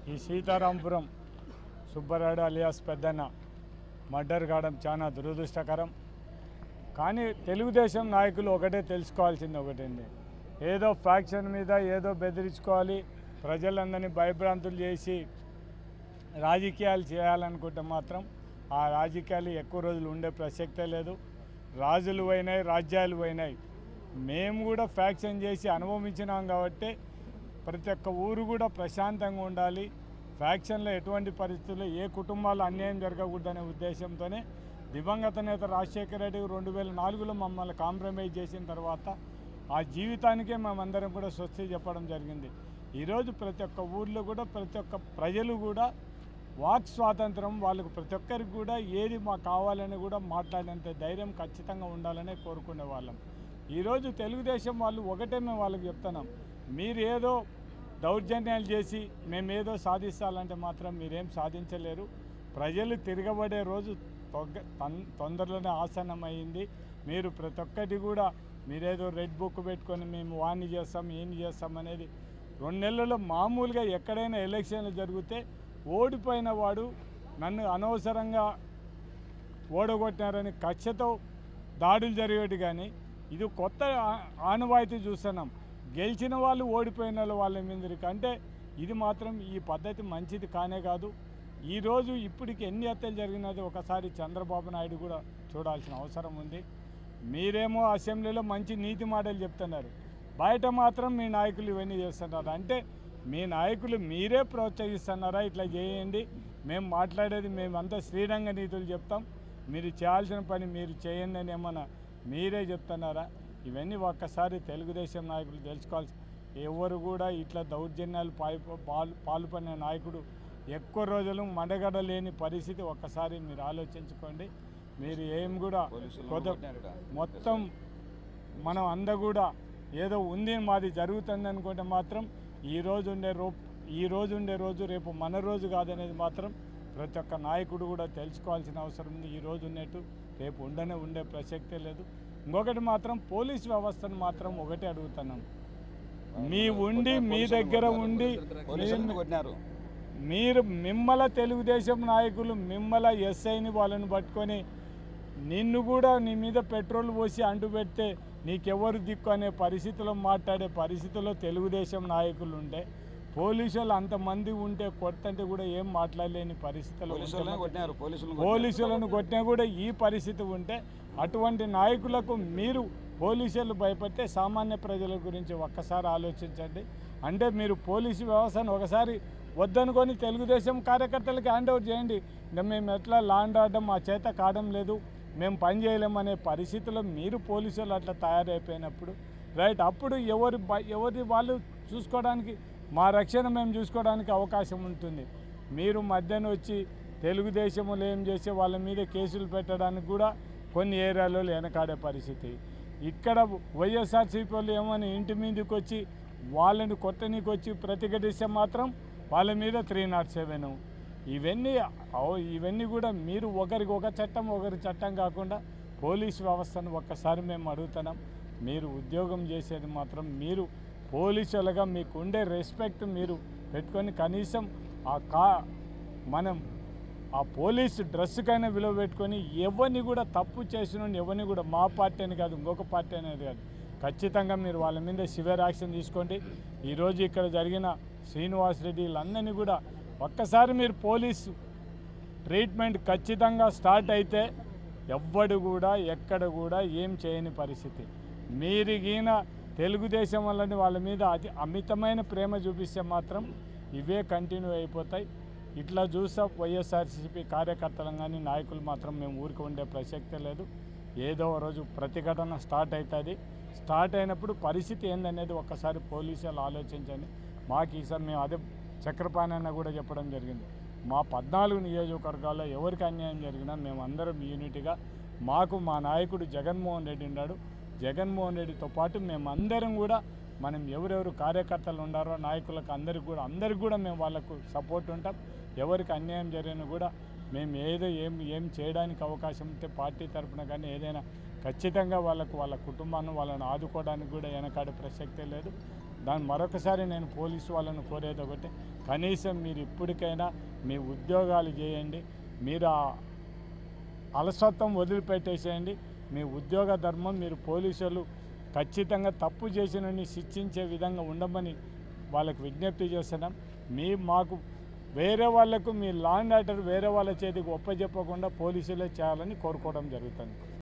ఈ Sitarampuram Subbarayudu alias Peddanna murder కావడం చాలా దురదృష్టకరం కానీ తెలుగుదేశం నాయకులు ఒకటే తెలుసుకోవాల్సింది ఒకటండి ఏదో ఫ్యాక్షన్ మీద ఏదో బెదిరించుకోవాలి ప్రజలందరినీ భయభ్రాంతులు చేసి రాజకీయాలు చేయాలనుకుంటే మాత్రం ఆ రాజకీయాలు ఎక్కువ రోజులు ఉండే ప్రసక్తే లేదు రాజులు పోయినాయి రాజ్యాలు పోయినాయి మేము కూడా ఫ్యాక్షన్ చేసి అనుభవించినాం కాబట్టి ప్రతి ఒక్క ఊరు కూడా ప్రశాంతంగా ఉండాలి ఫ్యాక్షన్లో ఎటువంటి పరిస్థితుల్లో ఏ కుటుంబాలు అన్యాయం జరగకూడదనే ఉద్దేశంతోనే దివంగత నేత రాజశేఖర రెడ్డి రెండు వేల నాలుగులో మమ్మల్ని కాంప్రమైజ్ చేసిన తర్వాత ఆ జీవితానికే మేమందరం కూడా స్వస్తి చెప్పడం జరిగింది ఈరోజు ప్రతి ఒక్క ఊర్లో కూడా ప్రతి ఒక్క ప్రజలు కూడా వాక్ స్వాతంత్రం వాళ్ళకు ప్రతి ఒక్కరికి కూడా ఏది మాకు కావాలని కూడా మాట్లాడేంత ధైర్యం ఖచ్చితంగా ఉండాలనే కోరుకునే వాళ్ళం ఈరోజు తెలుగుదేశం వాళ్ళు ఒకటే మేము వాళ్ళకి చెప్తున్నాం మీరు ఏదో దౌర్జన్యాలు చేసి మేమేదో సాధిస్తాలంటే మాత్రం మీరేం సాధించలేరు ప్రజలు తిరగబడే రోజు తొగ్గ- తొం- తొందరలోనే ఆసన్నమైంది మీరు ప్రతి ఒక్కటి కూడా మీరేదో రెడ్ బుక్ పెట్టుకొని మేము వాణ్ణి చేస్తాం ఏం చేస్తాం అనేది రెండు నెలల్లో మామూలుగా ఎక్కడైనా ఎలక్షన్లు జరిగితే ఓడిపోయిన వాడు నన్ను అనవసరంగా ఓడగొట్టినారని కక్షతో దాడులు జరిగేటి కానీ ఇది కొత్త ఆ- ఆనవాయితీ చూస్తున్నాం గెలిచిన వాళ్ళు ఓడిపోయిన వాళ్ళు వాళ్ళ మీదకి అంటే ఇది మాత్రం ఈ పద్ధతి మంచిది కానే కాదు ఈరోజు ఇప్పటికి ఎన్ని హత్యలు జరిగినది ఒకసారి చంద్రబాబు నాయుడు కూడా చూడాల్సిన అవసరం ఉంది మీరేమో అసెంబ్లీలో మంచి నీతి మాటలు చెప్తున్నారు బయట మాత్రం మీ నాయకులు ఇవన్నీ చేస్తున్నారు అంటే మీ నాయకులు మీరే ప్రోత్సహిస్తున్నారా ఇట్లా చేయండి మేము మాట్లాడేది మేమంతా శ్రీరంగ నీతులు చెప్తాం మీరు చేయాల్సిన పని మీరు చేయండి అని ఏమన్నా మీరే చెప్తున్నారా ఇవన్నీ ఒక్కసారి తెలుగుదేశం నాయకులు తెలుసుకోవాల్సి ఎవరు కూడా ఇట్లా దౌర్జన్యాలు పాయి పాలు పాల్పడిన నాయకుడు ఎక్కువ రోజులు మడగడ లేని పరిస్థితి ఒక్కసారి మీరు ఆలోచించుకోండి మీరు ఏం కూడా కొత్త మొత్తం మనం అంద కూడా ఏదో ఉంది మాది జరుగుతుంది అనుకుంటే మాత్రం ఈ రోజు ఉండే రో ఈ రోజు ఉండే రోజు రేపు మన రోజు కాదనేది మాత్రం ప్రతి ఒక్క నాయకుడు కూడా తెలుసుకోవాల్సిన అవసరం ఉంది ఈ రోజు ఉన్నట్టు రేపు ఉండనే ఉండే ప్రసక్తే లేదు ఇంకొకటి మాత్రం పోలీస్ వ్యవస్థను మాత్రం ఒకటే అడుగుతున్నాం మీ ఉండి మీ దగ్గర ఉండి పోలీసులను మీ- కొట్టినారు మీరు మిమ్మల తెలుగుదేశం నాయకులు మిమ్మల ఎస్ఐని వాళ్ళని పట్టుకొని నిన్ను కూడా నీ మీద పెట్రోల్ పోసి అంటు పెడితే నీకెవరు దిక్కు అనే పరిస్థితిలో మాట్లాడే పరిస్థితిలో తెలుగుదేశం నాయకులు ఉంటే పోలీసు వాళ్ళు అంతమంది ఉంటే కొట్టంటే కూడా ఏం మాట్లాడలేని పరిస్థితిలో పోలీసులను ఉంటే కొట్టినారు పోలీసులను పోలీసులను కొట్టినా కూడా ఈ పరిస్థితి ఉంటే అటువంటి నాయకులకు మీరు పోలీసులు భయపడితే సామాన్య ప్రజల గురించి ఒక్కసారి ఆలోచించండి అంటే మీరు పోలీసు వ్యవస్థను ఒకసారి వద్దనుకొని తెలుగుదేశం కార్యకర్తలకి హ్యాండ్ ఓవర్ చేయండి ఇంకా మేము ఎట్లా లాండ్ ఆడడం మా చేత కావడం లేదు మేము పని చేయలేమనే పరిస్థితిలో మీరు పోలీసులు అట్లా తయారైపోయినప్పుడు రైట్ అప్పుడు ఎవరి బ- ఎవరి వాళ్ళు చూసుకోవడానికి మా రక్షణ మేము చూసుకోవడానికి అవకాశం ఉంటుంది మీరు మధ్యాహ్నం వచ్చి తెలుగుదేశంలో ఏం చేసే వాళ్ళ మీద కేసులు పెట్టడానికి కూడా కొన్ని ఏరియాలో వెనకాడే పరిస్థితి ఇక్కడ వైఎస్ఆర్సీపీ వాళ్ళు ఏమని ఇంటి మీదకి వచ్చి వాళ్ళని కొట్టనీకి వచ్చి ప్రతిఘటిస్తే మాత్రం వాళ్ళ మీద త్రీ నాట్ సెవెన్ ఇవన్నీ అవ- ఇవన్నీ కూడా మీరు ఒకరికి ఒక చట్టం ఒకరి చట్టం కాకుండా పోలీస్ వ్యవస్థను ఒక్కసారి మేము అడుగుతున్నాం మీరు ఉద్యోగం చేసేది మాత్రం మీరు పోలీసులుగా మీకు ఉండే రెస్పెక్ట్ మీరు పెట్టుకొని కనీసం ఆ కా మనం ఆ పోలీసు డ్రెస్కైనా విలువ పెట్టుకొని ఎవరిని కూడా తప్పు చేసిన ఎవరిని కూడా మా పార్టీ అని కాదు ఇంకొక పార్టీ అనేది కాదు ఖచ్చితంగా మీరు వాళ్ళ మీద సివియర్ యాక్షన్ తీసుకోండి ఈరోజు ఇక్కడ జరిగిన శ్రీనివాస్ రెడ్డి వీళ్ళందరినీ కూడా ఒక్కసారి మీరు పోలీసు ట్రీట్మెంట్ ఖచ్చితంగా స్టార్ట్ అయితే ఎవ్వడు కూడా ఎక్కడ కూడా ఏం చేయని పరిస్థితి మీరు గీన తెలుగుదేశం వల్లని వాళ్ళ మీద అతి అమితమైన ప్రేమ చూపిస్తే మాత్రం ఇవే కంటిన్యూ అయిపోతాయి ఇట్లా చూసా వైఎస్ఆర్సీపీ కార్యకర్తలం కానీ నాయకులు మాత్రం మేము ఊరికి ఉండే ప్రసక్తే లేదు ఏదో ఒక రోజు ప్రతిఘటన స్టార్ట్ అవుతుంది స్టార్ట్ అయినప్పుడు పరిస్థితి ఏందనేది ఒక్కసారి పోలీసులు ఆలోచించండి మాకు ఈసారి మేము అదే చక్రపాణి అన్న కూడా చెప్పడం జరిగింది మా పద్నాలుగు నియోజకవర్గాల్లో ఎవరికి అన్యాయం జరిగినా మేము అందరం యూనిటీగా మాకు మా నాయకుడు జగన్మోహన్ రెడ్డి ఉన్నాడు జగన్మోహన్ రెడ్డితో పాటు మేమందరం కూడా మనం ఎవరెవరు కార్యకర్తలు ఉన్నారో నాయకులకు అందరికి కూడా అందరికి కూడా మేము వాళ్ళకు సపోర్ట్ ఉంటాం ఎవరికి అన్యాయం జరిగినా కూడా మేము ఏదో ఏం ఏం చేయడానికి అవకాశం ఉంటే పార్టీ తరపున కానీ ఏదైనా ఖచ్చితంగా వాళ్ళకు వాళ్ళ కుటుంబాన్ని వాళ్ళని ఆదుకోవడానికి కూడా వెనకాడే ప్రసక్తే లేదు దాని మరొకసారి నేను పోలీసు వాళ్ళను కోరేది ఒకటి కనీసం మీరు ఇప్పటికైనా మీ ఉద్యోగాలు చేయండి మీరు ఆ అలసత్వం వదిలిపెట్టేసేయండి మీ ఉద్యోగ ధర్మం మీరు పోలీసులు ఖచ్చితంగా తప్పు చేసిన శిక్షించే విధంగా ఉండమని వాళ్ళకు విజ్ఞప్తి చేస్తున్నాం మీ మాకు వేరే వాళ్ళకు మీ లా అండ్ ఆర్డర్ వేరే వాళ్ళ చేతికి ఒప్పజెప్పకుండా పోలీసులే చేయాలని కోరుకోవడం జరుగుతుంది